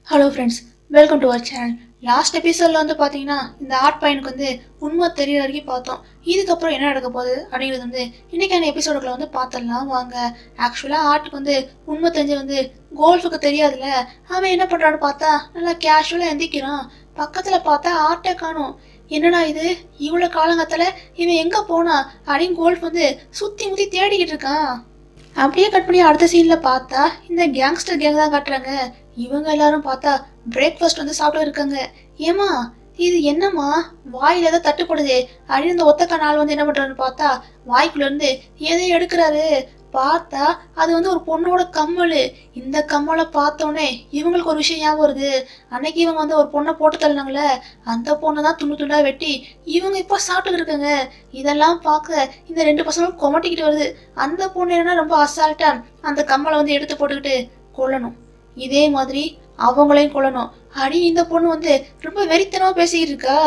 hello friends welcome to our channel last எபிசோடில் வந்து பார்த்தீங்கன்னா இந்த ஆர்ட் பையனுக்கு வந்து உண்மை தெரியற வரைக்கும் பார்த்தோம் இதுக்கப்புறம் என்ன நடக்க போகுது அப்படிங்கிறது வந்து இன்னைக்கான எபிசோடுக்குள்ள வந்து பார்த்துடலாம் வாங்க ஆக்சுவலாக ஆர்ட்டுக்கு வந்து உண்மை தெரிஞ்சு வந்து கோல்ஃபுக்கு தெரியாதுல்ல அவன் என்ன பண்ணுறான்னு பார்த்தா நல்லா கேஷுவலாக எந்திக்கிறான் பக்கத்தில் பார்த்தா ஆர்ட்டை காணும் என்னடா இது இவ்வளோ காலங்கத்தில் இவன் எங்கே போனா அப்படின்னு கோல்ஃப் வந்து சுற்றி முற்றி தேடிக்கிட்டு இருக்கான் அப்படியே கட் பண்ணி அடுத்த சீன்ல பார்த்தா இந்த கேங்ஸ்டர் கேங் தான் காட்டுறாங்க இவங்க எல்லாரும் பார்த்தா பிரேக்ஃபாஸ்ட் வந்து சாப்பிட்டு இருக்காங்க ஏமா இது என்னம்மா வாயில ஏதோ தட்டுப்படுதே அப்படின்னு இந்த ஒத்தக்க நாள் வந்து என்ன பண்றாருன்னு பார்த்தா வாய்க்குள்ள இருந்து எதை எடுக்கிறாரு பார்த்தா அது வந்து ஒரு பொண்ணோட கம்மல் இந்த கம்மலை பார்த்தோன்னே இவங்களுக்கு ஒரு விஷயம் ஞாபகம் வருது அன்னைக்கு இவங்க வந்து ஒரு பொண்ணை போட்டு தள்ளினாங்களே அந்த பொண்ணை தான் துண்டு துண்டா வெட்டி இவங்க இப்போ சாப்பிட்டு இருக்காங்க இதெல்லாம் பார்க்க இந்த ரெண்டு பசங்களும் கொமட்டிக்கிட்டு வருது அந்த பொண்ணு என்னன்னா ரொம்ப அசால்ட்டா அந்த கம்மலை வந்து எடுத்து போட்டுக்கிட்டு கொல்லணும் இதே மாதிரி அவங்களையும் கொல்லணும் அடி இந்த பொண்ணு வந்து ரொம்ப வெறித்தனமா பேசிக்கிட்டு இருக்கா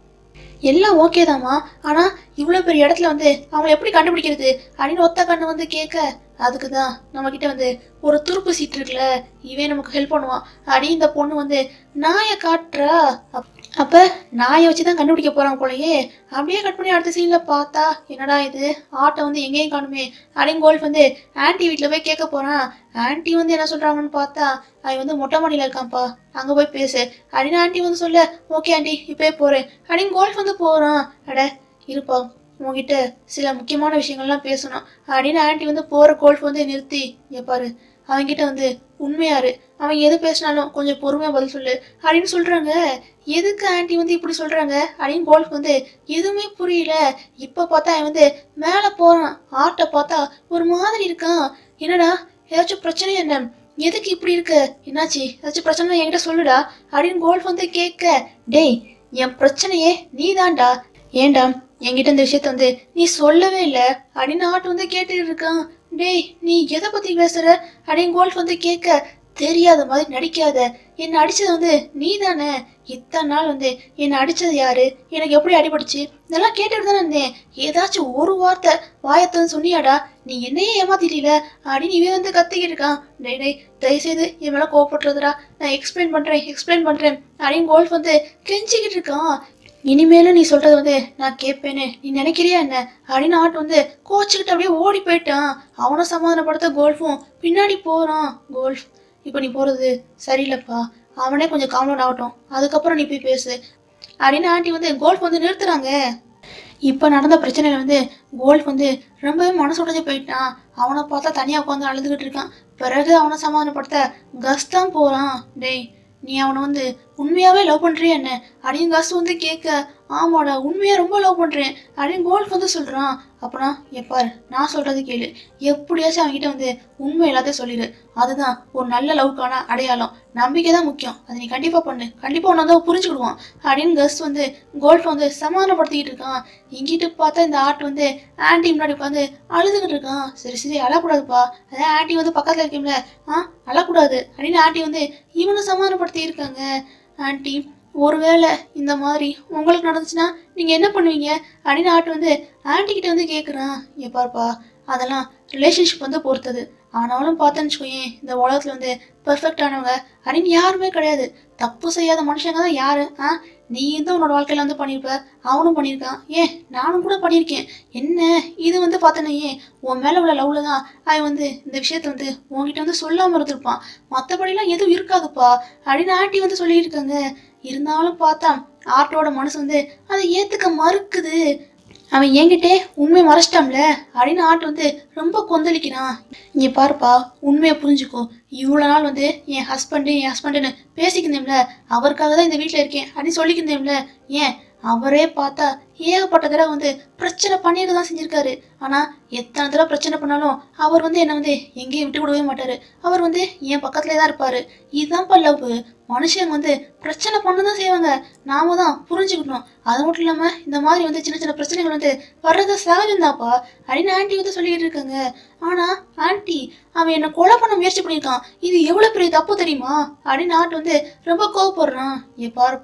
எல்லாம் ஓகே தாம்மா ஆனா இவ்வளோ பெரிய இடத்துல வந்து அவங்கள எப்படி கண்டுபிடிக்கிறது அப்படின்னு ஒத்த கண்ணு வந்து கேட்க அதுக்கு தான் நம்ம கிட்ட வந்து ஒரு துருப்பு சீட் இருக்குல்ல இவன் நமக்கு ஹெல்ப் பண்ணுவான் அடி இந்த பொண்ணு வந்து நாயை காட்டுறா அப்- அப்ப நாயை வச்சு தான் கண்டுபிடிக்க போறாங்க போலயே அப்படியே கட் பண்ணி அடுத்த சீன்ல பார்த்தா என்னடா இது ஆட்டை வந்து எங்கேயும் காணுமே அப்படின்னு கோல்ஃப் வந்து ஆன்ட்டி வீட்டில் போய் கேட்க போறான் ஆன்ட்டி வந்து என்ன சொல்றாங்கன்னு பார்த்தா அவன் வந்து மொட்டை மாடியில் இருக்கான்ப்பா அங்க போய் பேசு அப்படின்னு ஆன்ட்டி வந்து சொல்ல ஓகே ஆன்ட்டி இப்போயே போறேன் அப்படின்னு கோல்ஃப் வந்து போறான் அட இருப்பா உங்ககிட்ட சில முக்கியமான விஷயங்கள்லாம் பேசணும் அப்படின்னு ஆன்ட்டி வந்து போற கோல்ஃப் வந்து நிறுத்தி இங்க பாரு அவன்கிட்ட வந்து உண்மையாரு அவன் எது பேசினாலும் கொஞ்சம் பொறுமையா பதில் சொல்லு அப்படின்னு சொல்றாங்க எதுக்கு ஆன்ட்டி வந்து இப்படி சொல்றாங்க அப்படின்னு கோல்ஃப் வந்து எதுவுமே புரியல இப்ப பார்த்தா அவன் வந்து மேல போறான் ஆர்ட்டை பார்த்தா ஒரு மாதிரி இருக்கான் என்னடா ஏதாச்சும் பிரச்சனை என்ன எதுக்கு இப்படி இருக்க என்னாச்சு ஏதாச்சும் பிரச்சனை என்கிட்ட சொல்லுடா அப்படின்னு கோல்ஃப் வந்து கேட்க டேய் என் பிரச்சனையே நீதான்டா ஏன்டா என்கிட்ட இந்த விஷயத்த வந்து நீ சொல்லவே இல்லை அப்படின்னு ஆட்டு வந்து கேட்டுட்டு இருக்கான் டேய் நீ எதை பத்தி பேசுற அப்படின்னு கோல்ஃப் வந்து கேட்க தெரியாத மாதிரி நடிக்காத என்னை அடிச்சது வந்து நீ தானே இத்தனை நாள் வந்து என்னை அடிச்சது யாரு எனக்கு எப்படி அடிபட்டுச்சு இதெல்லாம் கேட்டுட்டு தானே இருந்தேன் ஏதாச்சும் ஒரு வார்த்தை வாயத்தன்னு சொன்னியாடா நீ என்னையே ஏமாத்திட்டீல அப்படின்னு இவன் வந்து கத்திக்கிட்டு இருக்கான் டேய் டேய் தயவுசெய்து என் மேலே கோவப்படுறதுடா நான் எக்ஸ்பிளைன் பண்றேன் எக்ஸ்பிளைன் பண்றேன் அப்படின்னு கோல்ஃப் வந்து கெஞ்சிக்கிட்டு இருக்கான் இனிமேலும் நீ சொல்றது வந்து நான் கேட்பேன்னு நீ நினைக்கிறியா என்ன அப்படின்னு ஆட்டு வந்து கோச்சுக்கிட்டு அப்படியே ஓடி போயிட்டான் அவனை சமாதானப்படுத்த கோல்ஃபும் பின்னாடி போறான் கோல்ஃப் இப்போ நீ போறது சரியில்லைப்பா அவனே கொஞ்சம் காம்டவுன் ஆகட்டும் அதுக்கப்புறம் நீ போய் பேசு அப்படின்னு ஆண்டி வந்து கோல்ஃப் வந்து நிறுத்துறாங்க இப்போ நடந்த பிரச்சனையில வந்து கோல்ஃப் வந்து ரொம்பவே மனசு உடைஞ்சு போயிட்டான் அவனை பார்த்தா தனியாக உட்காந்து அழுதுகிட்டு இருக்கான் பிறகு அவனை சமாதானப்படுத்த கஸ் தான் போகிறான் டேய் நீ அவனை வந்து உண்மையாவே லவ் பண்றியா என்ன அப்படின்னு கஸ் வந்து கேட்க ஆமாடா உண்மையா ரொம்ப லவ் பண்றேன் அப்படின்னு கோல்ஃப் வந்து சொல்றான் அப்பனா எப்பார் நான் சொல்றது கேளு எப்படியாச்சும் அவன்கிட்ட வந்து உண்மை எல்லாத்தையும் சொல்லிடு அதுதான் ஒரு நல்ல லவ்க்கான அடையாளம் நம்பிக்கை தான் முக்கியம் அதை நீ கண்டிப்பா பண்ணு கண்டிப்பா உன்னை வந்து அவன் புரிஞ்சுக்கிடுவான் அப்படின்னு கஸ் வந்து கோல்ஃப் வந்து சமாதானப்படுத்திக்கிட்டு இருக்கான் இங்கிட்டு பார்த்தா இந்த ஆட் வந்து ஆன்ட்டி முன்னாடி உட்காந்து அழுதுகிட்டு இருக்கான் சரி சரி அழக்கூடாதுப்பா அதான் ஆன்ட்டி வந்து பக்கத்துல இருக்கீங்கள ஆ அழக்கூடாது அப்படின்னு ஆன்ட்டி வந்து இவனை சமாதானப்படுத்தி இருக்காங்க ஆன்ட்டி ஒருவேளை இந்த மாதிரி உங்களுக்கு நடந்துச்சுன்னா நீங்க என்ன பண்ணுவீங்க அப்படின்னு ஆட்டு வந்து ஆன்ட்டி கிட்ட வந்து கேட்குறான் ஏ பாருப்பா அதெல்லாம் ரிலேஷன்ஷிப் வந்து பொறுத்தது ஆனாலும் பார்த்தேன்னு வச்சுக்கோயேன் இந்த உலகத்துல வந்து பெர்ஃபெக்டானவங்க அப்படின்னு யாருமே கிடையாது தப்பு செய்யாத மனுஷங்க தான் யாரு ஆ நீ தான் உன்னோட வாழ்க்கையில வந்து பண்ணியிருப்ப அவனும் பண்ணியிருக்கான் ஏன் நானும் கூட பண்ணியிருக்கேன் என்ன இது வந்து பார்த்தேனே ஏன் உன் மேல உள்ள லவ்ல தான் அவன் வந்து இந்த விஷயத்த வந்து உன்கிட்ட வந்து சொல்லாம இருந்திருப்பான் மற்றபடிலாம் எதுவும் இருக்காதுப்பா அப்படின்னு ஆண்டி வந்து சொல்லியிருக்காங்க இருந்தாலும் பார்த்தா ஆர்ட்டோட மனசு வந்து அதை ஏத்துக்க மறுக்குது அவன் என்கிட்டே உண்மையை மறைச்சிட்டான்ல அப்படின்னு ஆட்டு வந்து ரொம்ப கொந்தளிக்கிறான் இங்க பாருப்பா உண்மையை புரிஞ்சுக்கோ இவ்வளோ நாள் வந்து என் ஹஸ்பண்டு என் ஹஸ்பண்டுன்னு பேசிக்கிருந்தேன்ல அவருக்காக தான் இந்த வீட்டில் இருக்கேன் அப்படின்னு சொல்லிக்கிருந்தேன்ல ஏன் அவரே பார்த்தா ஏகப்பட்ட தடவை வந்து பிரச்சனை பண்ணிட்டு தான் செஞ்சிருக்காரு ஆனா எத்தனை தடவை பிரச்சனை பண்ணாலும் அவர் வந்து என்னை வந்து எங்கேயும் விட்டு கொடுக்கவே மாட்டாரு அவர் வந்து என் பக்கத்துலேயே தான் இருப்பாரு இதுதான் லவ் மனுஷங்க வந்து பிரச்சனை பண்ண தான் செய்வாங்க நாம தான் புரிஞ்சுக்கணும் அது மட்டும் இல்லாம இந்த மாதிரி வந்து சின்ன சின்ன பிரச்சனைகள் வந்து வர்றது சகஜம்தாப்பா அப்படின்னு ஆன்ட்டி வந்து சொல்லிக்கிட்டு இருக்காங்க ஆனா ஆன்ட்டி அவன் என்னை கொலை பண்ண முயற்சி பண்ணியிருக்கான் இது எவ்வளவு பெரிய தப்பு தெரியுமா அப்படின்னு ஆட்டு வந்து ரொம்ப கோவப்படுறான் ஏ பாருப்பா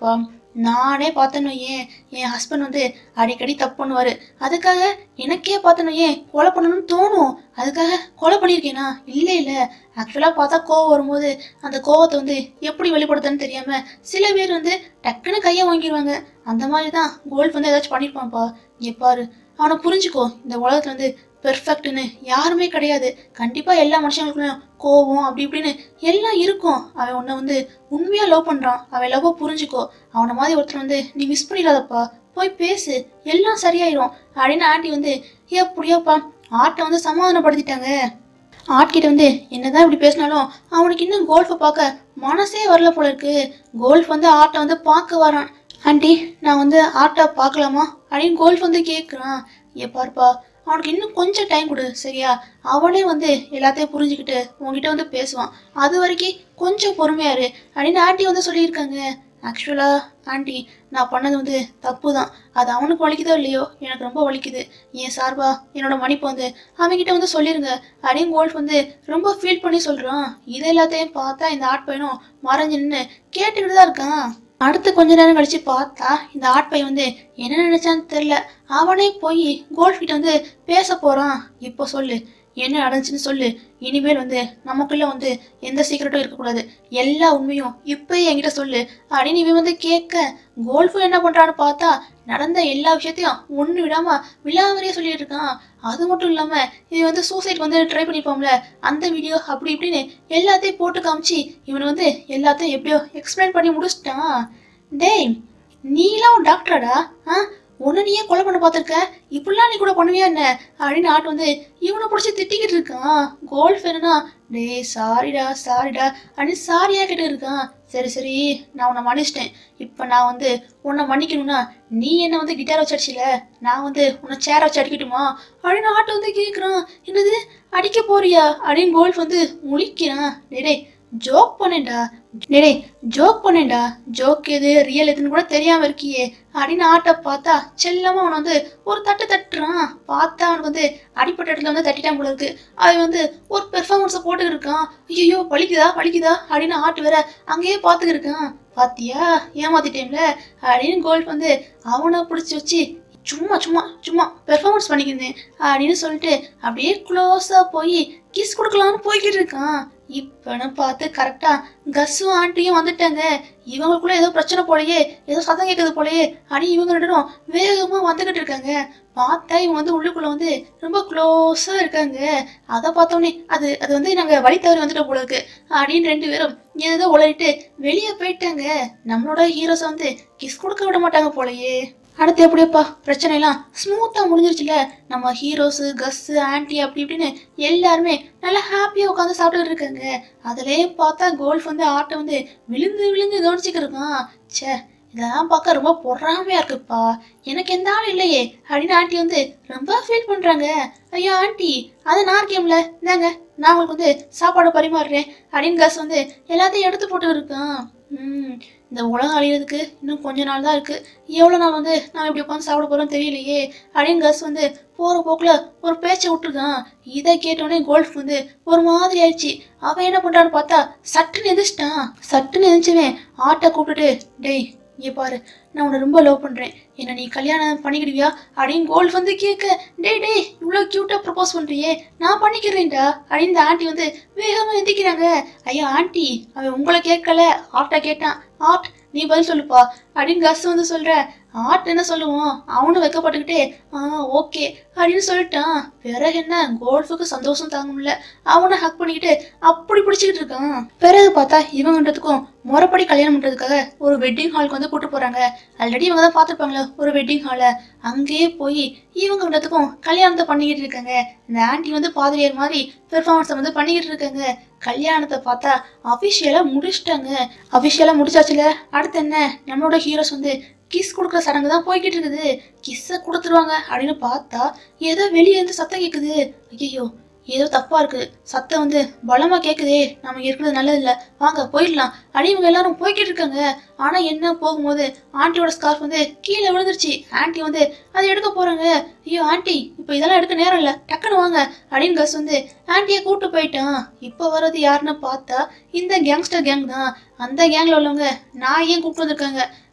நானே பார்த்தேன்னு ஏன் என் ஹஸ்பண்ட் வந்து அடிக்கடி தப்பு பண்ணுவார் அதுக்காக எனக்கே பார்த்தேன்னு ஏன் கொலை பண்ணணும்னு தோணும் அதுக்காக கொலை பண்ணியிருக்கேனா இல்லை இல்லை ஆக்சுவலாக பார்த்தா கோவம் வரும்போது அந்த கோவத்தை வந்து எப்படி வெளிப்படுத்துன்னு தெரியாமல் சில பேர் வந்து டக்குன்னு கையை வாங்கிடுவாங்க அந்த மாதிரி தான் கோல்ஃப் வந்து ஏதாச்சும் பண்ணியிருப்பான்ப்பா இங்கே பாரு அவனை புரிஞ்சுக்கோ இந்த உலகத்துல வந்து பெர்ஃபெக்ட்னு யாருமே கிடையாது கண்டிப்பாக எல்லா மனுஷங்களுக்கும் கோவம் அப்படி இப்படின்னு எல்லாம் இருக்கும் அவன் உன்னை வந்து உண்மையாக லவ் பண்ணுறான் அவன் லவ்வை புரிஞ்சுக்கோ அவனை மாதிரி ஒருத்தர் வந்து நீ மிஸ் பண்ணிடாதப்பா போய் பேசு எல்லாம் சரியாயிரும் அப்படின்னு ஆண்டி வந்து எப்படியோப்பா ஆட்டை வந்து சமாதானப்படுத்திட்டாங்க ஆட்கிட்ட வந்து என்னதான் இப்படி பேசினாலும் அவனுக்கு இன்னும் கோல்ஃபை பார்க்க மனசே வரல போல இருக்கு கோல்ஃப் வந்து ஆட்டை வந்து பார்க்க வரான் ஆண்டி நான் வந்து ஆட்டை பார்க்கலாமா அப்படின்னு கோல்ஃப் வந்து கேட்குறான் ஏ பார்ப்பா அவனுக்கு இன்னும் கொஞ்சம் டைம் கொடு சரியா அவனே வந்து எல்லாத்தையும் புரிஞ்சுக்கிட்டு உன்கிட்ட வந்து பேசுவான் அது வரைக்கும் கொஞ்சம் பொறுமையா இரு அப்படின்னு ஆண்டி வந்து சொல்லியிருக்காங்க ஆக்சுவலாக ஆண்டி நான் பண்ணது வந்து தப்பு தான் அது அவனுக்கு வலிக்குதோ இல்லையோ எனக்கு ரொம்ப வலிக்குது என் சார்பா என்னோட மன்னிப்பு வந்து அவன்கிட்ட வந்து சொல்லிருங்க அப்படின்னு கோல்ஃப் வந்து ரொம்ப ஃபீல் பண்ணி சொல்கிறான் இது எல்லாத்தையும் பார்த்தா இந்த ஆட் பையனும் மறைஞ்சு நின்று கேட்டுக்கிட்டு தான் இருக்கான் அடுத்து கொஞ்ச நேரம் கழிச்சு பார்த்தா இந்த ஆட் பையன் வந்து என்ன நினைச்சான்னு தெரியல அவனே போய் கோல்ஃப் கிட்ட வந்து பேச போறான் இப்போ சொல்லு என்ன நடந்துச்சுன்னு சொல்லு இனிமேல் வந்து நமக்குள்ள வந்து எந்த சீக்கிரட்டும் இருக்கக்கூடாது எல்லா உண்மையும் இப்பயே என்கிட்ட சொல்லு அப்படின்னு இவன் வந்து கேட்க கோல்ஃபும் என்ன பண்றான்னு பார்த்தா நடந்த எல்லா விஷயத்தையும் ஒன்று விடாம விழாவறியே சொல்லிட்டு இருக்கான் அது மட்டும் இல்லாம இவன் வந்து சூசைட் வந்து ட்ரை பண்ணிப்பான்ல அந்த வீடியோ அப்படி இப்படின்னு எல்லாத்தையும் போட்டு காமிச்சு இவன் வந்து எல்லாத்தையும் எப்படியோ எக்ஸ்பிளைன் பண்ணி முடிச்சிட்டான் டேய் நீலாம் ஒரு டாக்டராடா ஆ உன்னை நீயே கொலை பண்ண பார்த்துருக்க இப்படிலாம் நீ கூட பண்ணுவியா என்ன அப்படின்னு ஆட்டு வந்து இவனை பிடிச்சி திட்டிக்கிட்டு இருக்கான் கோல்ஃப் என்னன்னா டேய் சாரிடா சாரிடா அப்படின்னு சாரியா கிட்ட இருக்கான் சரி சரி நான் உன்னை மன்னிச்சிட்டேன் இப்போ நான் வந்து உன்னை மன்னிக்கணும்னா நீ என்ன வந்து கிட்டார் வச்சு அடிச்சில நான் வந்து உன்னை சேர வச்சு அடிக்கட்டுமா அப்படின்னு ஆட்டு வந்து கேட்குறான் என்னது அடிக்க போறியா அப்படின்னு கோல்ஃப் வந்து முழிக்கிறான் டேய் டேய் ஜோக் பண்ணேன்டா டேய் டேய் ஜோக் பண்ணேன்டா ஜோக் எது ரியல் எதுன்னு கூட தெரியாம இருக்கியே அப்படின்னு ஆட்டை பார்த்தா செல்லமா அவனை வந்து ஒரு தட்டு தட்டுறான் பார்த்தா அவனுக்கு வந்து அடிப்பட்ட இடத்துல வந்து தட்டிட்டான் போல இருக்கு அவன் வந்து ஒரு பெர்ஃபார்மன்ஸை போட்டுக்கிட்டு இருக்கான் ஐயோ வலிக்குதா வலிக்குதா அப்படின்னு ஆட்டு வேற அங்கேயே பார்த்துக்கிட்டு இருக்கான் பாத்தியா ஏமாத்திட்டேன்ல அப்படின்னு கோல்ட் வந்து அவனை பிடிச்சி வச்சு சும்மா சும்மா சும்மா பெர்ஃபார்மன்ஸ் பண்ணிக்கிறேன் அப்படின்னு சொல்லிட்டு அப்படியே க்ளோஸாக போய் கிஸ் கொடுக்கலான்னு போய்கிட்டு இருக்கான் இப்பன்னு பார்த்து கரெக்டாக கஸ்ஸும் ஆண்டியும் வந்துட்டாங்க இவங்களுக்குள்ள ஏதோ பிரச்சனை போலயே ஏதோ சத்தம் கேட்குது போலயே அடி இவங்க ரெண்டு பேரும் வேகமாக வந்துக்கிட்டு இருக்காங்க பார்த்தா இவங்க வந்து உள்ளுக்குள்ள வந்து ரொம்ப க்ளோஸாக இருக்காங்க அதை பார்த்தோன்னே அது அது வந்து நாங்கள் வழி தவறி வந்துட்ட போல இருக்கு அப்படின்னு ரெண்டு பேரும் ஏதோ உளறிட்டு வெளியே போயிட்டாங்க நம்மளோட ஹீரோஸை வந்து கிஸ் கொடுக்க விட மாட்டாங்க போலயே அடுத்து எப்படியப்பா பிரச்சனை எல்லாம் ஸ்மூத்தாக முடிஞ்சிருச்சுல நம்ம ஹீரோஸு கஸ்ஸு ஆன்ட்டி அப்படி இப்படின்னு எல்லாருமே நல்லா ஹாப்பியாக உட்காந்து சாப்பிட்டுட்டு இருக்காங்க அதுலயே பார்த்தா கோல்ஃப் வந்து ஆட்டை வந்து விழுந்து விழுந்து கவனிச்சுக்கிட்டு இருக்கான் ச்சே இதெல்லாம் பார்க்க ரொம்ப பொறாமையா இருக்குப்பா எனக்கு எந்த ஆள் இல்லையே அப்படின்னு ஆண்டி வந்து ரொம்ப ஃபீல் பண்றாங்க ஐயோ ஆண்டி அது நான் இருக்கேன்ல இந்தாங்க நான் உங்களுக்கு வந்து சாப்பாடு பரிமாறுறேன் அப்படின்னு கஸ் வந்து எல்லாத்தையும் எடுத்து போட்டு இருக்கான் ம் இந்த உலகம் அழியிறதுக்கு இன்னும் கொஞ்ச நாள் தான் இருக்கு எவ்வளோ நாள் வந்து நான் இப்படி உட்காந்து சாப்பிட போறோம் தெரியலையே அப்படின்னு கஸ் வந்து போற போக்குல ஒரு பேச்சை விட்டுருக்கான் இதை கேட்டோடனே கோல்ஃப் வந்து ஒரு மாதிரி ஆயிடுச்சு அவன் என்ன பண்றான்னு பார்த்தா சட்டுன்னு எந்திரிச்சிட்டான் சட்டுன்னு எந்திரிச்சவன் ஆட்டை கூப்பிட்டுட்டு டேய் இங்கே பாரு நான் உன்னை ரொம்ப லவ் பண்ணுறேன் என்ன நீ கல்யாணம் பண்ணிக்கிடுவியா அப்படின்னு கோல்ஃப் வந்து கேட்க டேய் டேய் இவ்வளோ க்யூட்டாக ப்ரப்போஸ் பண்ணுறியே நான் பண்ணிக்கிறேன்டா அப்படின்னு இந்த ஆண்டி வந்து வேகமாக எந்திக்கிறாங்க ஐயா ஆண்டி அவன் உங்களை கேட்கல ஆர்ட்டை கேட்டான் ஆர்ட் நீ பதில் சொல்லுப்பா அப்படின்னு கஸ் வந்து சொல்ற ஆர்ட் என்ன சொல்லுவான் அவனும் வைக்கப்பட்டுக்கிட்டே ஆ ஓகே அப்படின்னு சொல்லிட்டான் பிறகு என்ன கோல்ஃபுக்கு சந்தோஷம் தாங்க முடியல அவனை ஹக் பண்ணிக்கிட்டு அப்படி பிடிச்சிக்கிட்டு இருக்கான் பிறகு பார்த்தா இவங்கன்றதுக்கும் முறைப்படி கல்யாணம் பண்ணுறதுக்காக ஒரு வெட்டிங் ஹாலுக்கு வந்து கூட்டு போகிறாங்க ஆல்ரெடி இவங்க தான் பார்த்துருப்பாங்களே ஒரு வெட்டிங் ஹாலை அங்கேயே போய் இவங்கன்றதுக்கும் கல்யாணத்தை பண்ணிக்கிட்டு இருக்காங்க இந்த ஆண்டி வந்து பாதிரியார் மாதிரி பெர்ஃபார்மன்ஸை வந்து பண்ணிக்கிட்டு இருக்காங்க கல்யாணத்தை பார்த்தா அஃபிஷியலாக முடிச்சிட்டாங்க அஃபிஷியலாக முடிச்சாச்சுல அடுத்து என்ன நம்மளோட ஹீரோஸ் வந்து கிஸ் கொடுக்குற சடங்கு தான் போய்கிட்டு இருக்குது கிஸ்ஸை கொடுத்துருவாங்க அப்படின்னு பார்த்தா ஏதோ வெளியே இருந்து சத்தம் கேட்குது ஐயோ ஏதோ தப்பா இருக்கு சத்தம் வந்து பலமா கேக்குதே நம்ம இருக்கிறது நல்லது இல்ல வாங்க போயிடலாம் அப்படின்னு இவங்க எல்லாரும் போய்கிட்டு இருக்காங்க ஆனா என்ன போகும்போது ஆண்டியோட ஸ்கார்ஃப் வந்து கீழே விழுந்துருச்சு ஆண்டி வந்து அதை எடுக்க போறாங்க ஐயோ ஆண்டி இப்போ இதெல்லாம் எடுக்க நேரம் இல்ல டக்குன்னு வாங்க அப்படின்னு கஸ் வந்து ஆண்டியை கூட்டு போயிட்டான் இப்போ வர்றது யாருன்னு பார்த்தா இந்த கேங்ஸ்டர் கேங் தான் அந்த கேங்ல உள்ளவங்க நான் ஏன் கூப்பிட்டு வந்திருக்காங்க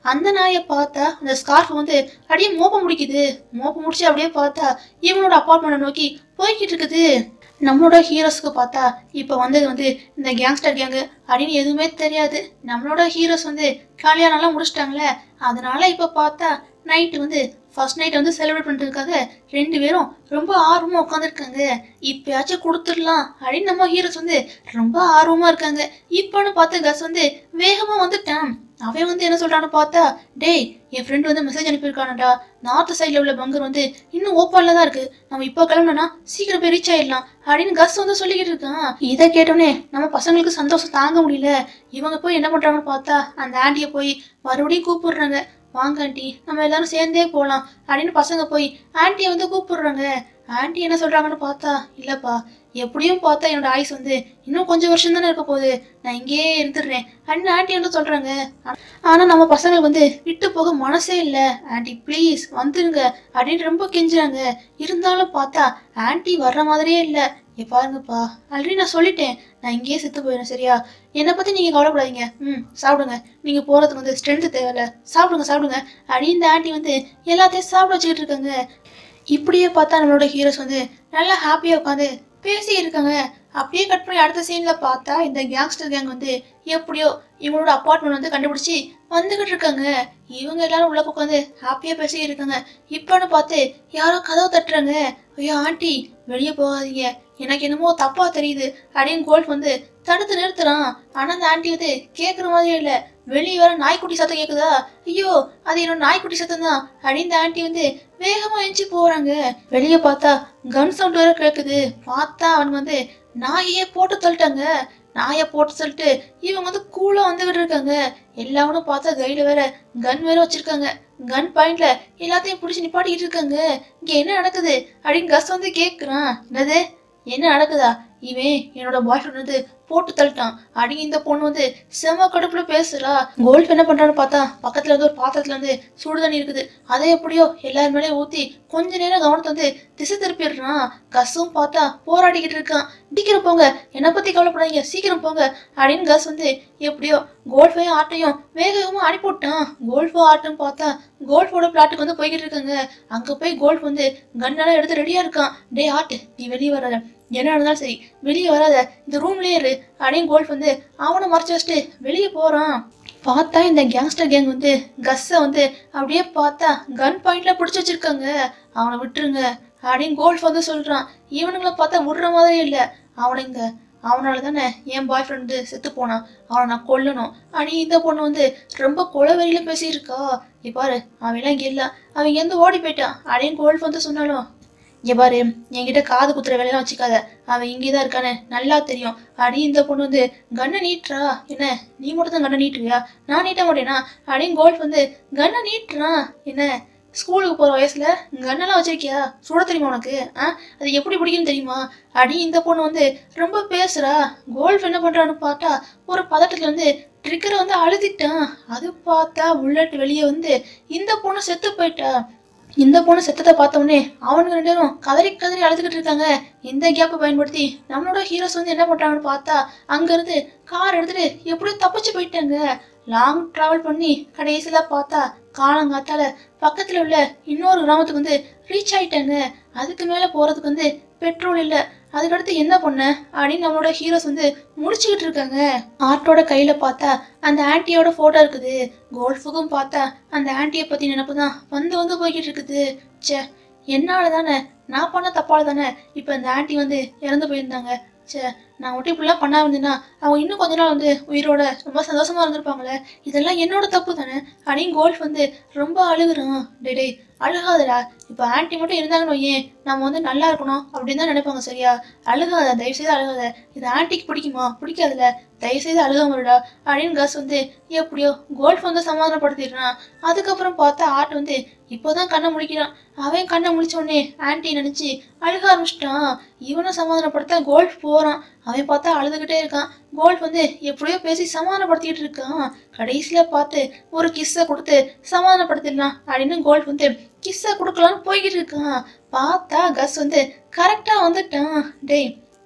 அந்த நாயை பார்த்தா அந்த ஸ்கார்ஃப் வந்து அப்படியே மோப்ப முடிக்குது மோப்ப முடிச்சு அப்படியே பார்த்தா இவனோட அப்பார்ட்மெண்ட்டை நோக்கி போய்கிட்டு இருக்குது நம்மளோட ஹீரோஸ்க்கு பார்த்தா இப்போ வந்தது வந்து இந்த கேங்ஸ்டர் கேங்கு அப்படின்னு எதுவுமே தெரியாது நம்மளோட ஹீரோஸ் வந்து கல்யாணம்லாம் முடிச்சிட்டாங்களே அதனால இப்போ பார்த்தா நைட்டு வந்து ஃபர்ஸ்ட் நைட் வந்து செலிப்ரேட் பண்ணுறதுக்காக ரெண்டு பேரும் ரொம்ப ஆர்வமாக உட்காந்துருக்காங்க இப்பயாச்சும் கொடுத்துடலாம் அப்படின்னு நம்ம ஹீரோஸ் வந்து ரொம்ப ஆர்வமாக இருக்காங்க இப்போன்னு பார்த்து கஸ் வந்து வேகமாக வந்துட்டான் அவன் வந்து என்ன சொல்றான்னு பார்த்தா டேய் என் ஃப்ரெண்ட் வந்து மெசேஜ் அனுப்பியிருக்கானடா நார்த் சைடில் உள்ள பங்கர் வந்து இன்னும் ஓப்பனில் தான் இருக்கு நம்ம இப்போ கிளம்புனா சீக்கிரம் போய் ரீச் ஆயிடலாம் அப்படின்னு கஸ் வந்து சொல்லிக்கிட்டு இருக்கான் இதை கேட்டோன்னே நம்ம பசங்களுக்கு சந்தோஷம் தாங்க முடியல இவங்க போய் என்ன பண்றாங்கன்னு பார்த்தா அந்த ஆண்டியை போய் மறுபடியும் கூப்பிடுறாங்க வாங்க ஆண்டி நம்ம எல்லாரும் சேர்ந்தே போகலாம் அப்படின்னு பசங்க போய் ஆண்டியை வந்து கூப்பிடுறாங்க ஆண்டி என்ன சொல்றாங்கன்னு பார்த்தா இல்லப்பா எப்படியும் பார்த்தா என்னோட ஆயுஸ் வந்து இன்னும் கொஞ்சம் வருஷம் தானே இருக்க போகுது நான் இங்கேயே இருந்துடுறேன் அப்படின்னு ஆண்டி வந்து சொல்றாங்க ஆனா நம்ம பசங்களுக்கு வந்து விட்டு போக மனசே இல்லை ஆண்டி ப்ளீஸ் வந்துருங்க அப்படின்னு ரொம்ப கெஞ்சுறாங்க இருந்தாலும் பார்த்தா ஆண்டி வர்ற மாதிரியே இல்லை ஏ பாருங்கப்பா ஆல்ரெடி நான் சொல்லிட்டேன் நான் இங்கேயே செத்து போயிடுறேன் சரியா என்னை பற்றி நீங்கள் கவலைப்படாதீங்க ம் சாப்பிடுங்க நீங்கள் போகிறதுக்கு வந்து ஸ்ட்ரென்த்து தேவையில்ல சாப்பிடுங்க சாப்பிடுங்க அப்படின்னு இந்த ஆண்டி வந்து எல்லாத்தையும் சாப்பிட வச்சுக்கிட்டு இருக்காங்க இப்படியே பார்த்தா நம்மளோட ஹீரோஸ் வந்து நல்லா ஹாப்பியாக உட்காந்து பேசி இருக்காங்க அப்படியே கட் பண்ணி அடுத்த சீனில் பார்த்தா இந்த கேங்ஸ்டர் கேங் வந்து எப்படியோ இவங்களோட அப்பார்ட்மெண்ட் வந்து கண்டுபிடிச்சி வந்துகிட்டு இருக்காங்க இவங்க எல்லாரும் உள்ள உட்காந்து ஹாப்பியாக பேசி இருக்காங்க இப்போன்னு பார்த்து யாரோ கதவு தட்டுறாங்க ஐயோ ஆண்டி வெளியே போகாதீங்க எனக்கு என்னமோ தப்பா தெரியுது அப்படின்னு கோல்ட் வந்து தடுத்து நிறுத்துறான் ஆனா அந்த ஆண்டி வந்து கேட்குற மாதிரியே இல்லை வெளியே வர நாய்க்குட்டி சத்தம் கேக்குதா ஐயோ அது என்னோட நாய்க்குட்டி சத்தம் தான் அப்படின்னு இந்த ஆண்டி வந்து வேகமா எஞ்சி போறாங்க வெளியே பார்த்தா கன் சவுண்ட் வேற கேக்குது பார்த்தா அவன் வந்து நாயையே போட்டு தள்ளிட்டாங்க நாயை போட்டு சொல்லிட்டு இவங்க வந்து கூலா வந்துகிட்டு இருக்காங்க எல்லாரும் பார்த்தா கையில வேற கன் வேற வச்சிருக்காங்க கன் பாயிண்ட்ல எல்லாத்தையும் பிடிச்சி நிப்பாட்டிக்கிட்டு இருக்காங்க இங்க என்ன நடக்குது அப்படின்னு கஸ் வந்து கேக்குறான் என்னது என்ன நடக்குதா இவன் என்னோட பாய் ஃப்ரெண்ட் வந்து போட்டு தள்ளிட்டான் அடி இந்த பொண்ணு வந்து செம கடுப்புல பேசுறா கோல்ட் என்ன பண்றான்னு பார்த்தா பக்கத்துல இருந்து ஒரு பாத்திரத்துல இருந்து சுடு தண்ணி இருக்குது அதை எப்படியோ எல்லார் மேலேயும் ஊத்தி கொஞ்ச நேரம் கவனத்தை வந்து திசை திருப்பிடுறான் கஸும் பார்த்தா போராடிக்கிட்டு இருக்கான் சீக்கிரம் போங்க என்னை பத்தி கவலைப்படாதீங்க சீக்கிரம் போங்க அப்படின்னு கஸ் வந்து எப்படியோ கோல்ஃபையும் ஆட்டையும் வேக வேகமா அனுப்பிவிட்டான் கோல்ஃபோ ஆட்டம் பார்த்தா கோல்ஃபோட பிளாட்டுக்கு வந்து போய்கிட்டு இருக்காங்க அங்க போய் கோல்ஃப் வந்து கன்னெல்லாம் எடுத்து ரெடியா இருக்கான் டே ஆட்டு நீ வெளியே வராத என்ன நடந்தாலும் சரி வெளியே வராத இந்த ரூம்லயே இரு அப்படின்னு கோல்ஃப் வந்து அவனை மறைச்சு வச்சுட்டு வெளியே போறான் பார்த்தா இந்த கேங்ஸ்டர் கேங் வந்து கஸ்ஸை வந்து அப்படியே பார்த்தா கன் பாயிண்ட்ல பிடிச்சி வச்சிருக்காங்க அவனை விட்டுருங்க அப்படின்னு கோல்ஃப் வந்து சொல்றான் இவனுங்களை பார்த்தா விடுற மாதிரி இல்லை அவனுங்க அவனால தானே என் பாய் ஃப்ரெண்டு செத்து போனான் அவனை நான் கொல்லணும் அடி இந்த பொண்ணு வந்து ரொம்ப கொலவெறியில பேசியிருக்கா இங்க பாரு அவன் எல்லாம் இங்க இல்ல அவன் இங்கேருந்து ஓடி போயிட்டான் அப்படின்னு கோல்ஃப் வந்து சொன்னாலும் இங்க பாரு என்கிட்ட காது குத்துற வேலையெல்லாம் வச்சுக்காத அவன் இங்கே தான் இருக்கானே நல்லா தெரியும் அடி இந்த பொண்ணு வந்து கண்ணை நீட்டுறா என்ன நீ மட்டும் தான் கண்ணை நீட்டுவியா நான் நீட்ட மாட்டேனா அப்படின்னு கோல்ஃப் வந்து கண்ணை நீட்டுறான் என்ன ஸ்கூலுக்கு போகிற வயசுல கண்ணெல்லாம் வச்சிருக்கியா சுட தெரியுமா உனக்கு ஆ அது எப்படி பிடிக்குன்னு தெரியுமா அடி இந்த பொண்ணு வந்து ரொம்ப பேசுறா கோல்ஃப் என்ன பண்றான்னு பார்த்தா ஒரு பதட்டத்துல வந்து ட்ரிக்கரை வந்து அழுதிட்டான் அது பார்த்தா புல்லட் வெளியே வந்து இந்த பொண்ணு செத்து போயிட்டா இந்த பொண்ணு செத்ததை பார்த்த உடனே அவனுங்க ரெண்டு பேரும் கதறி கதறி அழுதுகிட்டு இருக்காங்க இந்த கேப்பை பயன்படுத்தி நம்மளோட ஹீரோஸ் வந்து என்ன பண்றாங்கன்னு பார்த்தா அங்கிருந்து கார் எடுத்துட்டு எப்படியோ தப்பிச்சு போயிட்டாங்க லாங் டிராவல் பண்ணி கடைசியில பார்த்தா காலங்காத்தால பக்கத்துல உள்ள இன்னொரு கிராமத்துக்கு வந்து ரீச் ஆயிட்டாங்க அதுக்கு மேல போறதுக்கு வந்து பெட்ரோல் இல்ல அதுக்கடுத்து என்ன பண்ண அப்படின்னு நம்மளோட ஹீரோஸ் வந்து முடிச்சுக்கிட்டு இருக்காங்க ஆர்ட்டோட கையில பார்த்தா அந்த ஆன்ட்டியோட போட்டோ இருக்குது கோல்ஃபுக்கும் பார்த்தா அந்த ஆன்ட்டியை பத்தி நினைப்பு தான் வந்து வந்து போய்கிட்டு இருக்குது ச்சே என்னால தானே நான் பண்ண தப்பால தானே இப்போ இந்த ஆன்ட்டி வந்து இறந்து போயிருந்தாங்க ச்சே நான் மட்டும் இப்படிலாம் பண்ணா இருந்தேன்னா அவங்க இன்னும் கொஞ்ச நாள் வந்து உயிரோட ரொம்ப சந்தோஷமா இருந்திருப்பாங்களே இதெல்லாம் என்னோட தப்பு தானே அப்படின்னு கோல்ஃப் வந்து ரொம்ப அழுகுறான் டே டேய் அழுகாதடா இப்போ ஆன்ட்டி மட்டும் இருந்தாங்கன்னு வையேன் நம்ம வந்து நல்லா இருக்கணும் அப்படின்னு தான் நினைப்பாங்க சரியா அழுகாத தயவுசெய்து அழுகாத இது ஆன்ட்டிக்கு பிடிக்குமா பிடிக்காதுல்ல தயவுசெய்து அழுகாம இருடா அப்படின்னு கஸ் வந்து எப்படியோ கோல்ஃப் வந்து சமாதானப்படுத்திடுறான் அதுக்கப்புறம் பார்த்தா ஆர்ட் வந்து இப்போதான் கண்ணை முழிக்கிறான் அவன் கண்ணை முழிச்ச உடனே ஆன்ட்டி நினைச்சு அழுக ஆரம்பிச்சிட்டான் இவனை சமாதானப்படுத்த கோல்ஃப் போறான் அவன் பார்த்தா அழுதுகிட்டே இருக்கான் கோல்ஃப் வந்து எப்படியோ பேசி சமாதானப்படுத்திட்டு இருக்கான் கடைசியில பார்த்து ஒரு கிஸ்ஸை கொடுத்து சமாதானப்படுத்திடலாம் அப்படின்னு கோல்ஃப் வந்து கிஸ்ஸை கொடுக்கலான்னு போய்கிட்டு இருக்கான் பார்த்தா கஸ் வந்து கரெக்டா வந்துட்டான் டேய்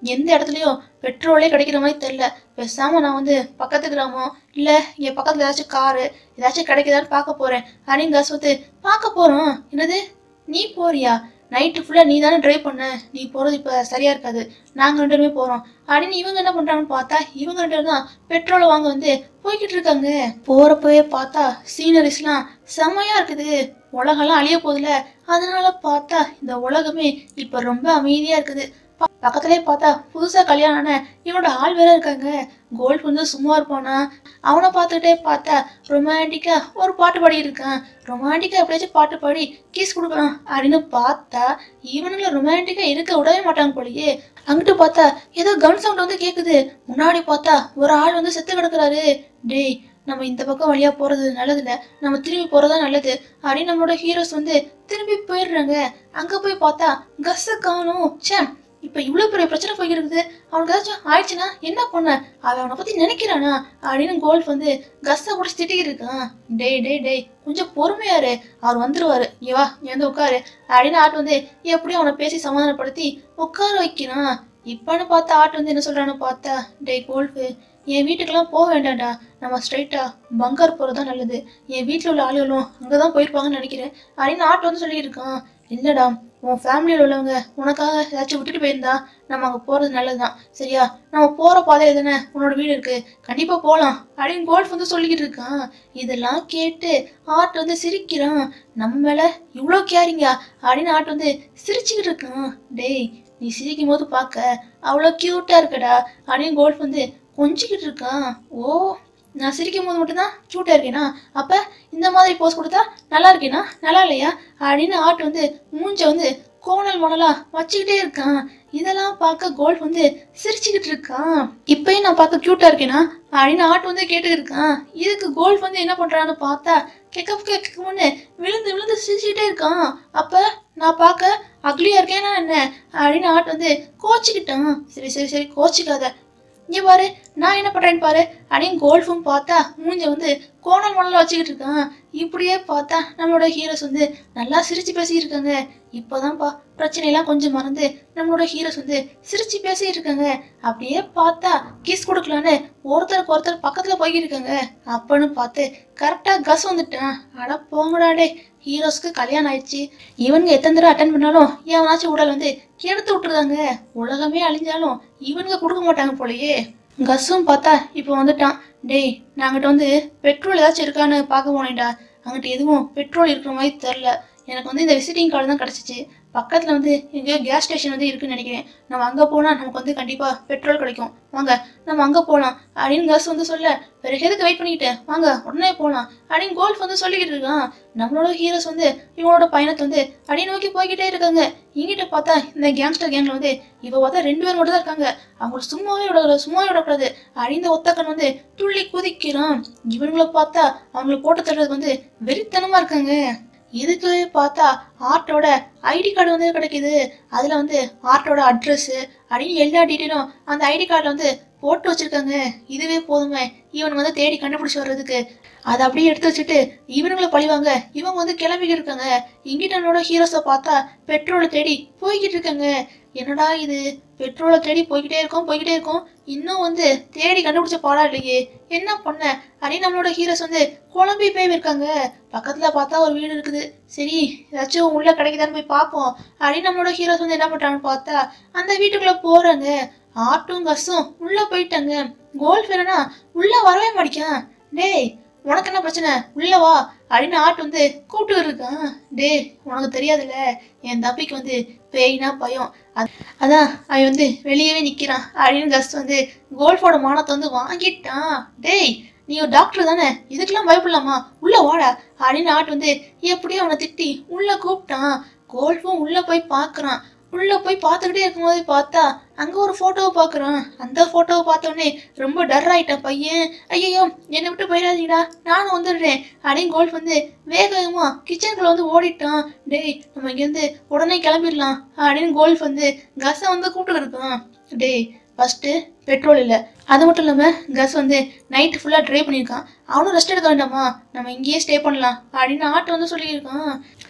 எந்த இடத்துலையும் பெட்ரோலே கிடைக்கிற மாதிரி தெரில பேசாம நான் வந்து பக்கத்து கிராமம் இல்லை இங்கே பக்கத்தில் ஏதாச்சும் காரு ஏதாச்சும் கிடைக்குதான்னு பார்க்க போகிறேன் அப்படின்னு கஸ் வந்து பார்க்க போகிறோம் என்னது நீ போறியா நைட்டு ஃபுல்லாக நீ தானே ட்ரைவ் பண்ண நீ போகிறது இப்போ சரியாக இருக்காது நாங்கள் ரெண்டு பேருமே போகிறோம் அப்படின்னு இவங்க என்ன பண்ணுறாங்கன்னு பார்த்தா இவங்க ரெண்டு பேரும் தான் பெட்ரோலை வாங்க வந்து போய்கிட்டு இருக்காங்க போகிறப்பவே பார்த்தா சீனரிஸ்லாம் செம்மையாக இருக்குது உலகெல்லாம் அழிய போகுதுல அதனால பார்த்தா இந்த உலகமே இப்போ ரொம்ப அமைதியாக இருக்குது ப- பக்கத்துலயே பார்த்தா புதுசாக கல்யாணம் ஆன இவனோட ஆள் வேற இருக்காங்க கோல்ட் வந்து சும்மா இருப்பானா அவனை பார்த்துக்கிட்டே பார்த்தா ரொமான்டிக்கா ஒரு பாட்டு பாடி இருக்கான் ரொமான்டிக்கா எப்படியாச்சும் பாட்டு பாடி கீஸ் கொடுக்கலாம் அப்படின்னு பார்த்தா இவனுங்களை ரொமான்டிக்கா இருக்க விடவே மாட்டாங்க போலயே அங்கிட்டு பார்த்தா ஏதோ கன் சவுண்ட் வந்து கேக்குது முன்னாடி பார்த்தா ஒரு ஆள் வந்து செத்து கிடக்குறாரு டேய் நம்ம இந்த பக்கம் வழியா போறது நல்லதில்ல நம்ம திரும்பி போறதா நல்லது அப்படின்னு நம்மளோட ஹீரோஸ் வந்து திரும்பி போயிடுறாங்க அங்க போய் பார்த்தா கஸ்ஸ காணும் ச்சே இப்ப இவ்வளவு பெரிய பிரச்சனை போய்கிட்டு இருக்குது அவனுக்கு ஏதாச்சும் ஆயிடுச்சுன்னா என்ன பண்ண அவன் அவனை பத்தி நினைக்கிறானா அப்படின்னு கோல்ஃப் வந்து கஸ்ஸை பிடிச்சி திட்டிக்கிட்டு இருக்கான் டேய் டேய் டேய் கொஞ்சம் பொறுமையாரு அவர் வந்துருவாரு இங்க வா நீ வந்து உட்காரு அப்படின்னு ஆட்டு வந்து எப்படியும் அவனை பேசி சமாதானப்படுத்தி உட்கார வைக்கிறான் இப்பன்னு பார்த்தா ஆட்டு வந்து என்ன சொல்றான்னு பார்த்தா டேய் கோல்ஃபு என் வீட்டுக்கெல்லாம் போக வேண்டாம்டா நம்ம ஸ்ட்ரைட்டா பங்கர் போகிறது தான் நல்லது என் வீட்டில் உள்ள ஆளுகளும் அங்கே தான் போயிருப்பாங்கன்னு நினைக்கிறேன் அப்படின்னு ஆட்டு வந்து சொல்லிட்டு இருக்கான் இல்லைடா உன் ஃபேமிலியில் உள்ளவங்க உனக்காக ஏதாச்சும் விட்டுட்டு போயிருந்தா நம்ம அங்கே போகிறது நல்லது தான் சரியா நம்ம போகிற பாதையில் தானே உன்னோட வீடு இருக்கு கண்டிப்பாக போகலாம் அப்படின்னு கோல்ஃப் வந்து சொல்லிக்கிட்டு இருக்கான் இதெல்லாம் கேட்டு ஆர்ட் வந்து சிரிக்கிறான் நம்ம மேலே இவ்வளோ கேரிங்கா அப்படின்னு ஆர்ட் வந்து சிரிச்சுக்கிட்டு இருக்கான் டேய் நீ சிரிக்கும் போது பார்க்க அவ்வளோ க்யூட்டாக இருக்கடா அப்படின்னு கோல்ஃப் வந்து கொஞ்சிக்கிட்டு இருக்கான் ஓ நான் சிரிக்கும் போது மட்டும்தான் க்யூட்டாக இருக்கேனா அப்போ இந்த மாதிரி போஸ் கொடுத்தா நல்லா இருக்கேனா நல்லா இல்லையா அப்படின்னு ஆர்ட் வந்து மூஞ்ச வந்து கோணல் மணலா வச்சுக்கிட்டே இருக்கான் இதெல்லாம் பார்க்க கோல்ஃப் வந்து சிரிச்சுக்கிட்டு இருக்கான் இப்பயும் நான் பார்க்க க்யூட்டா இருக்கேனா அப்படின்னு ஆட் வந்து கேட்டு இருக்கான் இதுக்கு கோல்ஃப் வந்து என்ன பண்றான்னு பார்த்தா கெக்கப் கேட்கணும்னு விழுந்து விழுந்து சிரிச்சுக்கிட்டே இருக்கான் அப்ப நான் பார்க்க அக்லியா இருக்கேனா என்ன அப்படின்னு ஆட் வந்து கோச்சிக்கிட்டான் சரி சரி சரி கோச்சிக்காத இங்க பாரு நான் என்ன பண்றேன்னு பாரு அப்படின்னு கோல்ஃபும் பார்த்தா மூஞ்ச வந்து கோணல் மணல வச்சுக்கிட்டு இருக்கான் இப்படியே பார்த்தா நம்மளோட ஹீரோஸ் வந்து நல்லா சிரிச்சு பேசியிருக்காங்க இப்போதான்ப்பா பிரச்சனையெல்லாம் கொஞ்சம் மறந்து நம்மளோட ஹீரோஸ் வந்து சிரிச்சு பேசிட்டு இருக்காங்க அப்படியே பார்த்தா கிஸ் கொடுக்கலான்னு ஒருத்தருக்கு ஒருத்தர் பக்கத்துல போய்கிட்டு இருக்காங்க அப்பன்னு பார்த்து கரெக்டா கஸ் வந்துட்டான் அட போங்கடாடே ஹீரோஸ்க்கு கல்யாணம் ஆயிடுச்சு இவனுங்க எத்தனை தடவை அட்டன் பண்ணாலும் எவனாச்சும் உடல் வந்து கெடுத்து விட்டுருதாங்க உலகமே அழிஞ்சாலும் இவனுங்க கொடுக்க மாட்டாங்க போலயே கஸ்ஸும் பார்த்தா இப்போ வந்துட்டான் டேய் நாங்கிட்ட வந்து பெட்ரோல் ஏதாச்சும் இருக்கான்னு பார்க்க போனேன்டா அங்கிட்ட எதுவும் பெட்ரோல் இருக்கிற மாதிரி தெரில எனக்கு வந்து இந்த விசிட்டிங் கார்டு தான் கிடச்சிச்சு பக்கத்தில் வந்து எங்கேயோ கேஸ் ஸ்டேஷன் வந்து இருக்குன்னு நினைக்கிறேன் நம்ம அங்கே போனால் நமக்கு வந்து கண்டிப்பாக பெட்ரோல் கிடைக்கும் வாங்க நம்ம அங்கே போகலாம் அப்படின்னு கஸ் வந்து சொல்ல பிறகு எதுக்கு வெயிட் பண்ணிக்கிட்டு வாங்க உடனே போகலாம் அப்படின்னு கோல்ஃப் வந்து சொல்லிக்கிட்டு இருக்கான் நம்மளோட ஹீரோஸ் வந்து இவனோட பயணத்தை வந்து அடி நோக்கி போய்கிட்டே இருக்காங்க இங்கிட்ட பார்த்தா இந்த கேங்ஸ்டர் கேங்ல வந்து இப்போ பார்த்தா ரெண்டு பேர் மட்டும் தான் இருக்காங்க அவங்க சும்மாவே விடக்கூடாது சும்மாவே விடக்கூடாது அழிந்த ஒத்தக்கன் வந்து துள்ளி குதிக்கிறான் இவனுங்கள பார்த்தா அவங்கள போட்டு தள்ளுறதுக்கு வந்து வெறித்தனமா இருக்காங்க இதுக்கு பார்த்தா ஆர்ட்டோட ஐடி கார்டு வந்து கிடைக்குது அதில் வந்து ஆர்ட்டோட அட்ரஸ் அப்படின்னு எல்லா டீட்டெயிலும் அந்த ஐடி கார்டில் வந்து போட்டு வச்சிருக்காங்க இதுவே போதுமே இவனுங்க வந்து தேடி கண்டுபிடிச்சி வர்றதுக்கு அதை அப்படியே எடுத்து வச்சுட்டு இவனுங்களை பழிவாங்க இவங்க வந்து கிளம்பிக்கிட்டு இருக்காங்க இங்கிட்ட நம்மளோட ஹீரோஸை பார்த்தா பெட்ரோலை தேடி போய்கிட்டு இருக்காங்க என்னடா இது பெட்ரோலை தேடி போய்கிட்டே இருக்கோம் போய்கிட்டே இருக்கோம் இன்னும் வந்து தேடி கண்டுபிடிச்ச பாடா இல்லையே என்ன பண்ண அப்படின்னு நம்மளோட ஹீரோஸ் வந்து குழம்பி போய் இருக்காங்க பக்கத்துல பார்த்தா ஒரு வீடு இருக்குது சரி ஏதாச்சும் உள்ள கிடைக்குதான்னு போய் பார்ப்போம் அப்படின்னு நம்மளோட ஹீரோஸ் வந்து என்ன பண்றாங்கன்னு பார்த்தா அந்த வீட்டுக்குள்ள போறாங்க ஆட்டும் கஸும் உள்ள போயிட்டாங்க கோல்ஃப் என்னன்னா உள்ள வரவே மாட்டேக்கான் டேய் உனக்கு என்ன பிரச்சனை உள்ள வா அப்படின்னு ஆட்டு வந்து கூப்பிட்டு இருக்கான் டேய் உனக்கு தெரியாதுல்ல என் தம்பிக்கு வந்து பேய்னா பயம் அத்- அதான் அவன் வந்து வெளியவே நிக்கிறான் அப்படின்னு கஸ் வந்து கோல்ஃபோட மானத்தை வந்து வாங்கிட்டான் டேய் நீ ஒரு டாக்டர் தானே இதுக்கெல்லாம் பயப்படலாமா உள்ள வாடா அப்படின்னு ஆட்டு வந்து எப்படியோ அவனை திட்டி உள்ள கூப்பிட்டான் கோல்ஃபும் உள்ள போய் பார்க்கறான் உள்ள போய் பார்த்துக்கிட்டே இருக்கும்போது பார்த்தா அங்க ஒரு போட்டோவை பார்க்கறான் அந்த போட்டோவை பார்த்தோன்னே ரொம்ப டர் ஆயிட்டான் பையன் ஐயோ என்னை விட்டு போயிடாதீங்கடா நானும் வந்துடுறேன் அப்படின்னு கோல்ஃப் வந்து வேக வேகமா கிச்சனுக்குள்ள வந்து ஓடிட்டான் டேய் நம்ம இங்கேருந்து உடனே கிளம்பிடலாம் அப்படின்னு கோல்ஃப் வந்து கஸை வந்து கூப்பிட்டு இருக்கான் டேய் ஃபர்ஸ்ட் பெட்ரோல் இல்லை அது மட்டும் இல்லாமல் கஸ் வந்து நைட்டு ஃபுல்லாக ட்ரை பண்ணியிருக்கான் அவனும் ரெஸ்ட் எடுக்க வேண்டாமா நம்ம இங்கேயே ஸ்டே பண்ணலாம் அப்படின்னு ஆட்டு வந்து சொல்லியிருக்கான்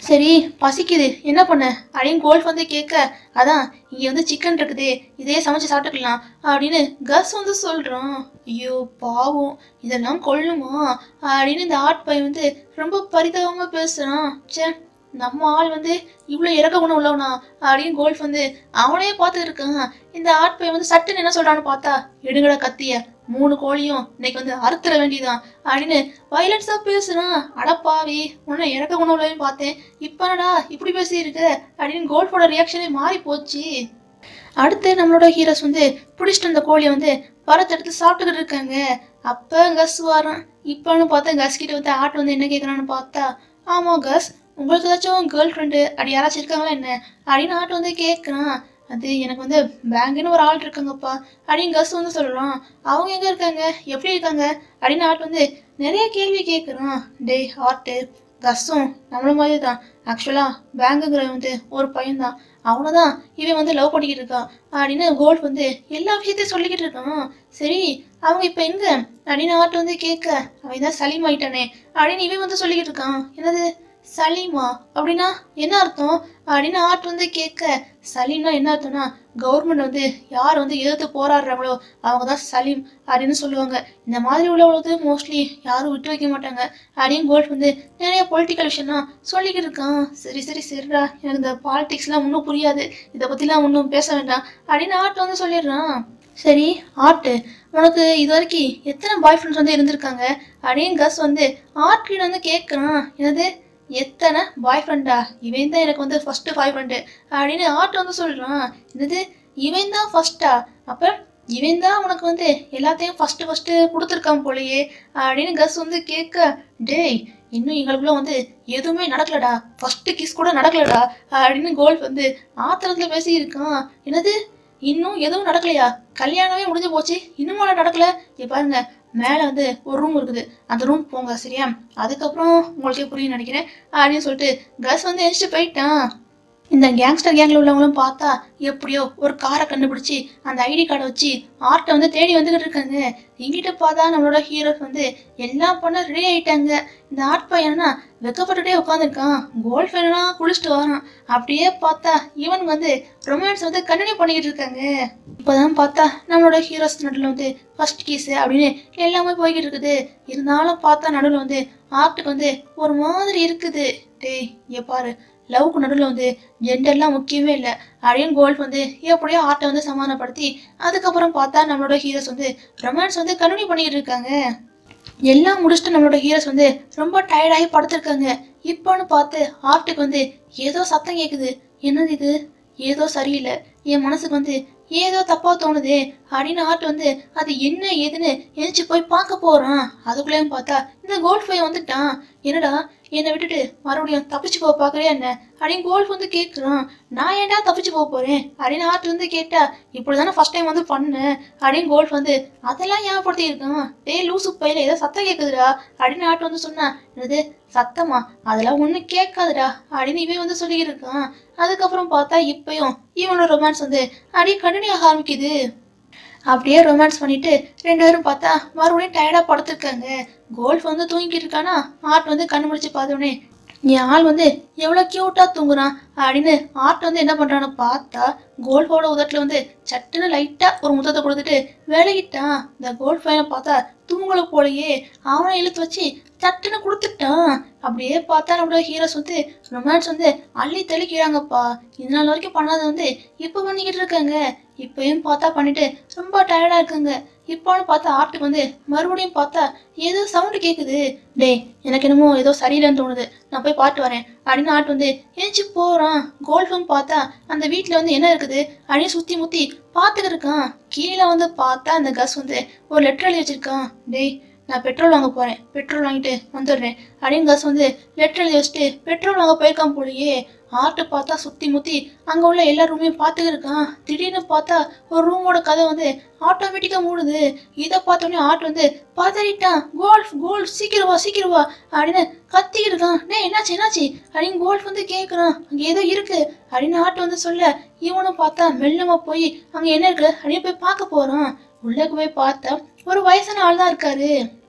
சரி பசிக்குது என்ன பண்ண அப்படின்னு கோல்ஃப் வந்து கேட்க அதான் இங்கே வந்து சிக்கன் இருக்குது இதே சமைச்சு சாப்பிட்டுக்கலாம் அப்படின்னு கஸ் வந்து சொல்கிறான் ஐயோ பாவம் இதெல்லாம் கொள்ளுமா அப்படின்னு இந்த ஆட் பையன் வந்து ரொம்ப பரிதாபமாக பேசுகிறான் ச்சே நம்ம ஆள் வந்து இவ்வளோ இறக்க குணம் உள்ளவனா அப்படின்னு கோல்ஃப் வந்து அவனே பார்த்துட்டு இருக்கான் இந்த ஆட் பையன் வந்து சட்டுன்னு என்ன சொல்கிறான்னு பார்த்தா எடுங்கடா கத்திய மூணு கோழியும் இன்னைக்கு வந்து அறுத்துற வேண்டியதான் அப்படின்னு வயலன்ஸா பேசுறான் அடப்பாவி உன்னை இறக்க குணம் உள்ளவன் பார்த்தேன் இப்பனடா இப்படி பேசியிருக்க அப்படின்னு கோல்ஃபோட ரியாக்ஷனே மாறி போச்சு அடுத்து நம்மளோட ஹீரோஸ் வந்து பிடிச்சிட்டு வந்த கோழியை வந்து பரத்தை எடுத்து சாப்பிட்டுக்கிட்டு இருக்காங்க அப்ப கஸ் வரான் இப்பன்னு பார்த்தா கஸ் கிட்ட வந்து ஆட்டு வந்து என்ன கேட்கறான்னு பார்த்தா ஆமா கஸ் உங்களுக்கு ஏதாச்சும் கேர்ள் ஃப்ரெண்டு அப்படி யாராச்சும் இருக்காங்களா என்ன அப்படின்னு ஆட்டு வந்து கேட்குறான் அது எனக்கு வந்து பேங்குன்னு ஒரு ஆள் இருக்காங்கப்பா அப்படின்னு கஸ் வந்து சொல்கிறான் அவங்க எங்கே இருக்காங்க எப்படி இருக்காங்க அப்படின்னு ஆட்டு வந்து நிறைய கேள்வி கேட்குறான் டேய் ஹார்ட்டு கஸ்ஸும் நம்மள மாதிரி தான் ஆக்சுவலாக பேங்குங்கிற வந்து ஒரு பையன்தான் அவனை தான் இவன் வந்து லவ் பண்ணிக்கிட்டு இருக்கான் அப்படின்னு கோல்ட் வந்து எல்லா விஷயத்தையும் சொல்லிக்கிட்டு இருக்கான் சரி அவங்க இப்போ எங்க அப்படின்னு ஆட்டு வந்து கேட்க அவன் தான் சலீம் ஆயிட்டானே அப்படின்னு இவன் வந்து சொல்லிக்கிட்டு இருக்கான் என்னது சலீமா அப்படின்னா என்ன அர்த்தம் அப்படின்னு ஆர்ட் வந்து கேட்க சலீம்னா என்ன அர்த்தம்னா கவர்மெண்ட் வந்து யார் வந்து எதிர்த்து போராடுறாங்களோ அவங்க தான் சலீம் அப்படின்னு சொல்லுவாங்க இந்த மாதிரி உள்ளவங்களுக்கு மோஸ்ட்லி யாரும் விட்டு வைக்க மாட்டாங்க அப்படின்னு கோல்ட் வந்து நிறைய பொலிட்டிக்கல் விஷயம்லாம் சொல்லிக்கிட்டு இருக்கான் சரி சரி சரிடா எனக்கு இந்த பாலிடிக்ஸ்லாம் ஒன்றும் புரியாது இதை பற்றிலாம் ஒன்றும் பேச வேண்டாம் அப்படின்னு ஆர்ட் வந்து சொல்லிடுறான் சரி ஆர்ட்டு உனக்கு இது வரைக்கும் எத்தனை பாய் ஃப்ரெண்ட்ஸ் வந்து இருந்திருக்காங்க அப்படின்னு கஸ் வந்து ஆர்ட் கிட்ட வந்து கேட்குறான் என்னது எத்தனை பாய் ஃப்ரெண்டா இவன் தான் எனக்கு வந்து ஃபர்ஸ்ட் பாய் ஃப்ரெண்டு அப்படின்னு ஆர்ட் வந்து சொல்கிறான் என்னது இவன் தான் ஃபர்ஸ்டா அப்போ இவன் தான் உனக்கு வந்து எல்லாத்தையும் ஃபஸ்ட்டு ஃபஸ்ட்டு கொடுத்துருக்கான் போலயே அப்படின்னு கஸ் வந்து கேட்க டேய் இன்னும் எங்களுக்குள்ள வந்து எதுவுமே நடக்கலடா ஃபர்ஸ்ட் கிஸ் கூட நடக்கலடா அப்படின்னு கோல்ஃப் வந்து ஆத்திரத்துல பேசியிருக்கான் என்னது இன்னும் எதுவும் நடக்கலையா கல்யாணமே முடிஞ்சு போச்சு இன்னும் நடக்கல இங்க பாருங்க மேலே வந்து ஒரு ரூம் இருக்குது அந்த ரூம் போங்க சரியா அதுக்கப்புறம் உங்களுக்கே புரியும் நினைக்கிறேன் அப்படின்னு சொல்லிட்டு கஸ் வந்து எழுச்சிட்டு போயிட்டான் இந்த கேங்ஸ்டர் கேங்கில் உள்ளவங்களும் பார்த்தா எப்படியோ ஒரு காரை கண்டுபிடிச்சி அந்த ஐடி கார்டை வச்சு ஆர்ட்டை வந்து தேடி வந்துகிட்டு இருக்காங்க எங்கிட்ட பார்த்தா நம்மளோட ஹீரோஸ் வந்து எல்லாம் பண்ண ரெடி ஆயிட்டாங்க இந்த ஆர்ட் பையனா வெக்கப்பட்டுட்டே உட்காந்துருக்கான் கோல்ட் ஃபேனா குளிச்சுட்டு வரான் அப்படியே பார்த்தா இவன் வந்து ரொமான்ஸ் வந்து கண்டினியூ பண்ணிக்கிட்டு இருக்காங்க இப்போதான் பார்த்தா நம்மளோட ஹீரோஸ் நடுவில் வந்து ஃபர்ஸ்ட் கீஸ் அப்படின்னு எல்லாமே போய்கிட்டு இருக்குது இருந்தாலும் பார்த்தா நடுவில் வந்து ஆர்ட்டுக்கு வந்து ஒரு மாதிரி இருக்குது டேய் இங்க பாரு லவ்க்கு நடுவில் வந்து ஜெண்டர்லாம் முக்கியமே இல்லை அப்படின்னு கோல்ட் வந்து எப்படியோ ஆர்ட்டை வந்து சமாதானப்படுத்தி அதுக்கப்புறம் பார்த்தா நம்மளோட ஹீரோஸ் வந்து ரொமான்ஸ் வந்து கண்டினியூ பண்ணிக்கிட்டு இருக்காங்க எல்லாம் முடிச்சுட்டு நம்மளோட ஹீரோஸ் வந்து ரொம்ப டயர்டாகி படுத்திருக்காங்க இப்போன்னு பார்த்து ஆர்ட்டுக்கு வந்து ஏதோ சத்தம் கேட்குது என்னது இது ஏதோ சரியில்லை என் மனசுக்கு வந்து ஏதோ தப்பா தோணுதே அப்படின்னு ஆர்ட் வந்து அது என்ன ஏதுன்னு எழுச்சி போய் பார்க்க போறான் அதுக்குள்ளேயும் பார்த்தா இந்த கோல்ட் ஃபை வந்துட்டான் என்னடா என்னை விட்டுட்டு மறுபடியும் தப்பிச்சு போக பார்க்கறியா என்ன அப்படின்னு கோல்ஃப் வந்து கேட்குறான் நான் ஏன்டா தப்பிச்சு போக போறேன் அப்படின்னு ஆர்ட் வந்து கேட்டா இப்படி தானே ஃபர்ஸ்ட் டைம் வந்து பண்ணேன் அப்படின்னு கோல்ஃப் வந்து அதெல்லாம் ஞாபகப்படுத்தி இருக்கான் டேய் லூசு பையில ஏதோ சத்தம் கேட்குதுடா அப்படின்னு ஆர்ட் வந்து சொன்னான் என்னது சத்தமா அதெல்லாம் ஒன்றும் கேட்காதுடா அப்படின்னு இவன் வந்து சொல்லிக்கிட்டு இருக்கான் அதுக்கப்புறம் பார்த்தா இப்பயும் இவனோட ரொமான்ஸ் வந்து அப்படியே கண்டினியூ ஆக ஆரம்பிக்குது அப்படியே ரொமான்ஸ் பண்ணிட்டு ரெண்டு பேரும் பார்த்தா மறுபடியும் டயர்டாக படுத்திருக்காங்க கோல்ஃப் வந்து தூங்கிட்டு இருக்கானா ஆர்ட் வந்து கண்ணு முடிச்சு பார்த்தோடனே என் ஆள் வந்து எவ்வளோ க்யூட்டாக தூங்குறான் அப்படின்னு ஆர்ட் வந்து என்ன பண்ணுறான்னு பார்த்தா கோல்ஃபோட உதட்டில் வந்து சட்டுன்னு லைட்டாக ஒரு முத்தத்தை கொடுத்துட்டு விலகிட்டான் இந்த கோல்ஃப் பையனை பார்த்தா தூங்கல போலயே அவனை இழுத்து வச்சு சட்டுன்னு கொடுத்துட்டான் அப்படியே பார்த்தா நம்மளோட ஹீரோஸ் வந்து ரொமான்ஸ் வந்து அள்ளி தெளிக்கிறாங்கப்பா இது நாள் வரைக்கும் பண்ணாத வந்து இப்போ பண்ணிக்கிட்டு இருக்காங்க இப்பயும் பார்த்தா பண்ணிட்டு ரொம்ப டயர்டா இருக்காங்க இப்போன்னு பார்த்தா ஆர்ட்டுக்கு வந்து மறுபடியும் பார்த்தா ஏதோ சவுண்டு கேட்குது டேய் எனக்கு என்னமோ ஏதோ சரியில்லைன்னு தோணுது நான் போய் பாட்டு வரேன் அப்படின்னு ஆர்ட் வந்து ஏஞ்சி போகிறான் கோல்ஃபும் பார்த்தா அந்த வீட்டில் வந்து என்ன இருக்குது அப்படின்னு சுற்றி முற்றி பார்த்துக்கிட்டு இருக்கான் கீழே வந்து பார்த்தா அந்த கஸ் வந்து ஒரு லெட்டர் எழுதி வச்சிருக்கான் டேய் நான் பெட்ரோல் வாங்க போகிறேன் பெட்ரோல் வாங்கிட்டு வந்துடுறேன் அப்படின்னு கஸ் வந்து லெட்டர் எழுதி வச்சுட்டு பெட்ரோல் வாங்க போயிருக்கான் போலயே ஆர்ட்டு பார்த்தா சுற்றி முற்றி அங்கே உள்ள எல்லா ரூமையும் பார்த்துக்கிட்டு இருக்கான் திடீர்னு பார்த்தா ஒரு ரூமோட கதை வந்து ஆட்டோமேட்டிக்காக மூடுது இதை பார்த்தோன்னே ஆர்ட் வந்து பதறிட்டான் கோல்ஃப் கோல்ஃப் சீக்கிரம் வா சீக்கிரம் வா அப்படின்னு கத்திக்கிட்டு இருக்கான் டேய் என்னாச்சு என்னாச்சு அப்படின்னு கோல்ஃப் வந்து கேட்குறான் அங்கே ஏதோ இருக்கு அப்படின்னு ஆர்ட் வந்து சொல்ல இவனும் பார்த்தா மெல்லமா போய் அங்கே என்ன இருக்கு அப்படின்னு போய் பார்க்க போகிறான் உள்ளக்கு போய் பார்த்தா ஒரு வயசான ஆள் தான் இருக்காரு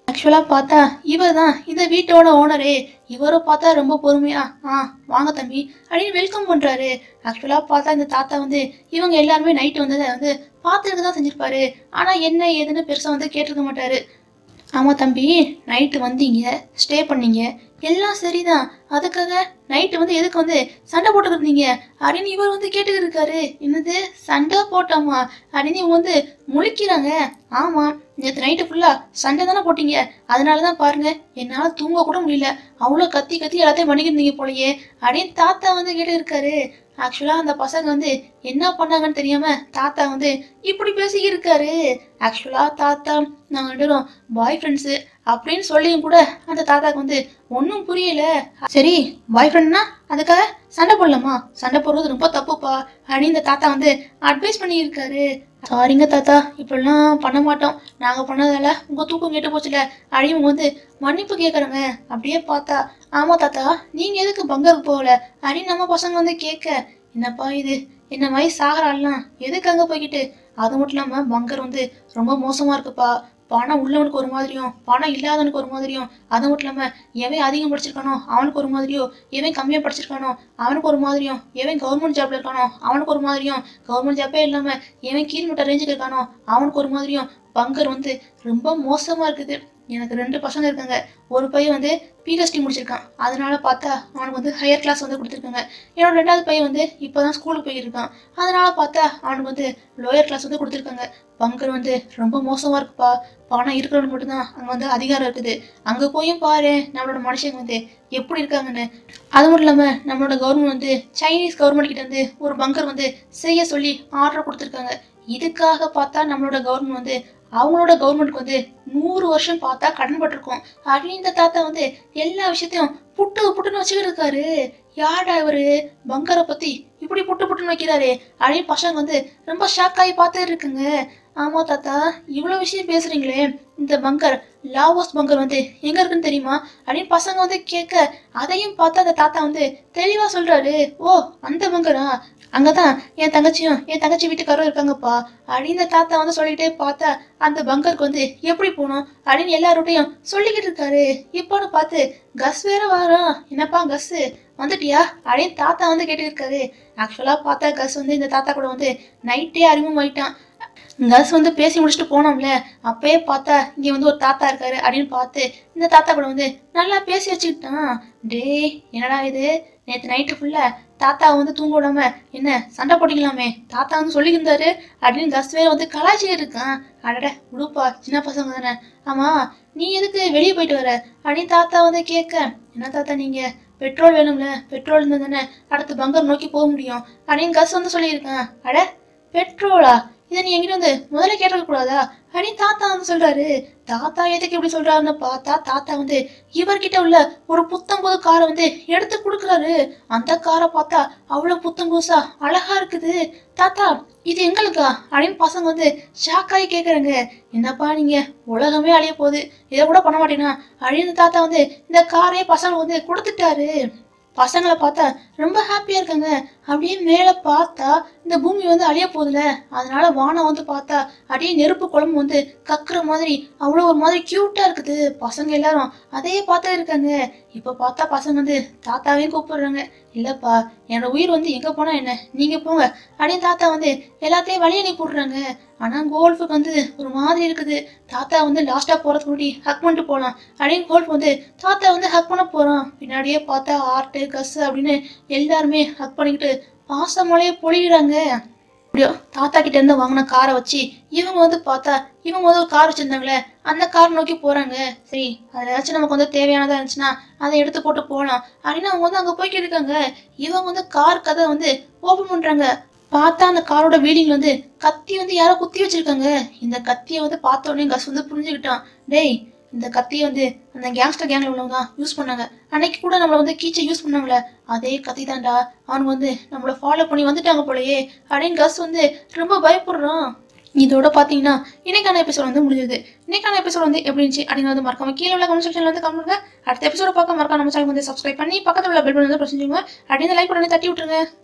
ஆக்சுவலாக பார்த்தா இவர் தான் இந்த வீட்டோட ஓனரே இவரும் பார்த்தா ரொம்ப பொறுமையா ஆ வாங்க தம்பி அப்படின்னு வெல்கம் பண்ணுறாரு ஆக்சுவலாக பார்த்தா இந்த தாத்தா வந்து இவங்க எல்லாருமே நைட்டு வந்ததை வந்து பார்த்துட்டு தான் செஞ்சிருப்பாரு ஆனால் என்ன ஏதுன்னு பெருசாக வந்து கேட்டிருக்க மாட்டாரு ஆமாம் தம்பி நைட்டு வந்தீங்க ஸ்டே பண்ணீங்க எல்லாம் சரிதான் அதுக்காக நைட்டு வந்து எதுக்கு வந்து சண்டை போட்டுக்கிட்டு இருந்தீங்க அப்படின்னு இவர் வந்து கேட்டுக்கிட்டு இருக்காரு என்னது சண்டை போட்டோமா அப்படின்னு இவங்க வந்து முழிக்கிறாங்க ஆமாம் நேற்று நைட்டு ஃபுல்லாக சண்டை தானே போட்டீங்க அதனால தான் பாருங்க என்னால் தூங்க கூட முடியல அவ்வளோ கத்தி கத்தி எல்லாத்தையும் பண்ணிக்கிருந்தீங்க போலயே அப்படின்னு தாத்தா வந்து கேட்டு இருக்காரு ஆக்சுவலாக அந்த பசங்க வந்து என்ன பண்ணாங்கன்னு தெரியாம தாத்தா வந்து இப்படி பேசிக்கிட்டு இருக்காரு ஆக்சுவலாக தாத்தா நாங்கள் ரெண்டு பேரும் பாய் ஃப்ரெண்ட்ஸு அப்படின்னு சொல்லியும் கூட அந்த தாத்தாக்கு வந்து ஒன்றும் புரியல சரி பாய் ஃப்ரெண்ட்னா அதுக்காக சண்டை போடலாமா சண்டை போடுறது ரொம்ப தப்புப்பா அப்படின்னு இந்த தாத்தா வந்து அட்வைஸ் பண்ணியிருக்காரு சாரிங்க தாத்தா இப்படிலாம் பண்ண மாட்டோம் நாங்கள் பண்ணதால உங்கள் தூக்கம் கெட்டு போச்சுல அப்படின்னு இவங்க வந்து மன்னிப்பு கேட்குறாங்க அப்படியே பார்த்தா ஆமாம் தாத்தா நீங்கள் எதுக்கு பங்கருக்கு போகல அப்படின்னு நம்ம பசங்க வந்து கேட்க என்னப்பா இது என்ன மாதிரி சாகராலாம் எதுக்கு அங்கே போய்கிட்டு அது மட்டும் இல்லாமல் பங்கர் வந்து ரொம்ப மோசமாக இருக்குப்பா பணம் உள்ளவனுக்கு ஒரு மாதிரியும் பணம் இல்லாதவனுக்கு ஒரு மாதிரியும் அது மட்டும் இல்லாமல் எவன் அதிகம் படிச்சிருக்கானோ அவனுக்கு ஒரு மாதிரியோ எவன் கம்மியாக படிச்சிருக்கானோ அவனுக்கு ஒரு மாதிரியும் எவன் கவர்மெண்ட் ஜாப்ல இருக்கானோ அவனுக்கு ஒரு மாதிரியும் கவர்மெண்ட் ஜாப்பே இல்லாமல் எவன் கீழ்மட்ட ரேஞ்சுக்கு இருக்கானோ அவனுக்கு ஒரு மாதிரியும் பங்கர் வந்து ரொம்ப மோசமாக இருக்குது எனக்கு ரெண்டு பசங்க இருக்காங்க ஒரு பையன் வந்து பிஹெச்டி முடிச்சிருக்கான் அதனால பார்த்தா அவனுக்கு வந்து ஹையர் கிளாஸ் வந்து கொடுத்துருக்காங்க என்னோட ரெண்டாவது பையன் வந்து இப்போ தான் ஸ்கூலுக்கு போயிருக்கான் அதனால பார்த்தா அவனுக்கு வந்து லோயர் கிளாஸ் வந்து கொடுத்துருக்காங்க பங்கர் வந்து ரொம்ப மோசமாக இருக்குப்பா பணம் இருக்கிறவனுக்கு மட்டும்தான் அங்கே வந்து அதிகாரம் இருக்குது அங்கே போயும் பாரு நம்மளோட மனுஷங்க வந்து எப்படி இருக்காங்கன்னு அது மட்டும் இல்லாமல் நம்மளோட கவர்மெண்ட் வந்து சைனீஸ் கவர்மெண்ட் கிட்ட வந்து ஒரு பங்கர் வந்து செய்ய சொல்லி ஆர்டர் கொடுத்துருக்காங்க இதுக்காக பார்த்தா நம்மளோட கவர்மெண்ட் வந்து அவங்களோட கவர்மெண்ட்க்கு வந்து நூறு வருஷம் பார்த்தா கடன் பட்டிருக்கோம் அப்படின்னு இந்த தாத்தா வந்து எல்லா விஷயத்தையும் புட்டு புட்டுன்னு வச்சுக்கிட்டு இருக்காரு யாடா இவரு பங்கரை பத்தி இப்படி புட்டு புட்டுன்னு வைக்கிறாரு அப்படின்னு பசங்க வந்து ரொம்ப ஷாக் ஆகி பார்த்துட்டு இருக்குங்க ஆமா தாத்தா இவ்வளோ விஷயம் பேசுறீங்களே இந்த பங்கர் லாவோஸ் பங்கர் வந்து எங்க இருக்குன்னு தெரியுமா அப்படின்னு பசங்க வந்து கேட்க அதையும் பார்த்தா அந்த தாத்தா வந்து தெளிவா சொல்றாரு ஓ அந்த பங்கரா அங்கதான் என் தங்கச்சியும் என் தங்கச்சி வீட்டுக்காரரும் இருக்காங்கப்பா அப்படின்னு இந்த தாத்தா வந்து சொல்லிக்கிட்டே பார்த்தா அந்த பங்கருக்கு வந்து எப்படி போகணும் அப்படின்னு எல்லாரோட்டையும் சொல்லிக்கிட்டு இருக்காரு இப்போன்னு பார்த்து கஸ் வேற வரான் என்னப்பா கஸ் வந்துட்டியா அப்படின்னு தாத்தா வந்து கேட்டு இருக்காரு ஆக்சுவலாக பார்த்தா கஸ் வந்து இந்த தாத்தா கூட வந்து நைட்டே அறிமுகமாயிட்டான் கஸ் வந்து பேசி முடிச்சுட்டு போனோம்ல அப்பயே பார்த்தா இங்கே வந்து ஒரு தாத்தா இருக்காரு அப்படின்னு பார்த்து இந்த தாத்தா கூட வந்து நல்லா பேசி வச்சுக்கிட்டான் டேய் என்னடா இது நேற்று நைட்டு ஃபுல்லாக தாத்தா வந்து தூங்க விடாம என்ன சண்டை போட்டிக்கலாமே தாத்தா வந்து சொல்லியிருந்தாரு அப்படின்னு கஸ் வேற வந்து கலாய்ச்சிட்டு இருக்கான் அடட விடுப்பா சின்ன பசங்க தானே ஆமா நீ எதுக்கு வெளியே போயிட்டு வர அப்படின்னு தாத்தா வந்து கேட்க என்ன தாத்தா நீங்க பெட்ரோல் வேணும்ல பெட்ரோல் இருந்தா தானே அடுத்து பங்கர் நோக்கி போக முடியும் அப்படின்னு கஸ் வந்து சொல்லியிருக்கான் அட பெட்ரோலா இதை நீ என்கிட்ட வந்து முதல்ல கேட்டிருக்க கூடாதா அப்படின்னு தாத்தா வந்து சொல்றாரு தாத்தா எதுக்கு இப்படி சொல்றாருன்னு பார்த்தா தாத்தா வந்து இவர்கிட்ட உள்ள ஒரு புத்தம் புது காரை வந்து எடுத்து கொடுக்குறாரு அந்த காரை பார்த்தா அவ்வளவு புத்தம் புதுசா அழகா இருக்குது தாத்தா இது எங்களுக்கா அப்படின்னு பசங்க வந்து ஷாக்காகி கேட்குறாங்க என்னப்பா நீங்க உலகமே அழிய போகுது இதை கூட பண்ண மாட்டேனா அப்படின்னு தாத்தா வந்து இந்த காரையே பசங்க வந்து கொடுத்துட்டாரு பசங்களை பார்த்தா ரொம்ப ஹாப்பியா இருக்காங்க அப்படியே மேலே பார்த்தா இந்த பூமி வந்து அழிய போகுதுல அதனால வானம் வந்து பார்த்தா அப்படியே நெருப்பு குழம்பு வந்து கக்குற மாதிரி அவ்வளோ ஒரு மாதிரி க்யூட்டா இருக்குது பசங்க எல்லாரும் அதையே பார்த்தா இருக்காங்க இப்போ பார்த்தா பசங்க வந்து தாத்தாவையும் கூப்பிடுறாங்க இல்லப்பா என்னோட உயிர் வந்து எங்க போனா என்ன நீங்க போங்க அப்படின்னு தாத்தா வந்து எல்லாத்தையும் வழி அனுப்பி விடுறாங்க ஆனா கோல்ஃபுக்கு வந்து ஒரு மாதிரி இருக்குது தாத்தா வந்து லாஸ்டா போறதுக்கு முன்னாடி ஹக் பண்ணிட்டு போலாம் அப்படின்னு கோல்ஃப் வந்து தாத்தா வந்து ஹக் பண்ண போறான் பின்னாடியே பார்த்தா ஆர்ட்டு கஸ் அப்படின்னு எல்லாருமே ஹக் பண்ணிக்கிட்டு பாசமலையே பொழிகிறாங்க அப்படியோ தாத்தா கிட்ட இருந்து வாங்கின காரை வச்சு இவங்க வந்து பார்த்தா இவங்க வந்து ஒரு கார் வச்சிருந்தாங்களே அந்த கார் நோக்கி போறாங்க சரி அதுல ஏதாச்சும் நமக்கு வந்து தேவையானதா இருந்துச்சுன்னா அதை எடுத்து போட்டு போகலாம் அப்படின்னு அவங்க வந்து அங்க போய்க்கிட்டு இருக்காங்க இவங்க வந்து கார் கதை வந்து ஓபன் பண்றாங்க பார்த்தா அந்த காரோட வீலிங்ல வந்து கத்தி வந்து யாரோ குத்தி வச்சிருக்காங்க இந்த கத்தியை வந்து பார்த்த உடனே கஸ் வந்து புரிஞ்சுக்கிட்டான் டேய் இந்த கத்தியை வந்து அந்த கேங்ஸ்டர் கேங்ல உள்ளவங்க தான் யூஸ் பண்ணாங்க அன்னைக்கு கூட நம்மள வந்து கீச்சை யூஸ் பண்ணாங்களே அதே கத்தி தான்டா அவனுங்க வந்து நம்மள ஃபாலோ பண்ணி வந்துட்டாங்க போலயே அப்படின்னு கஸ் வந்து ரொம்ப பயப்படுறான் இதோட பார்த்தீங்கன்னா இன்னைக்கான எபிசோட் வந்து முடிஞ்சது இன்னைக்கான எபிசோட் வந்து எப்படி இருந்துச்சு அப்படின்னு வந்து மறக்காம கீழே உள்ள கமெண்ட் செக்ஷன்ல வந்து கமெண்ட் பண்ணுங்க அடுத்த எபிசோட பார்க்க மறக்காம நம்ம சேனல் வந்து சப்ஸ்கிரைப் பண்ணி பக்கத்துல உள்ள பெல் பட்டன் வந்து பிரஸ் செஞ்சுங்க அப்படின்னு லைக் பண்ணி தட்டி விட்டுருங்க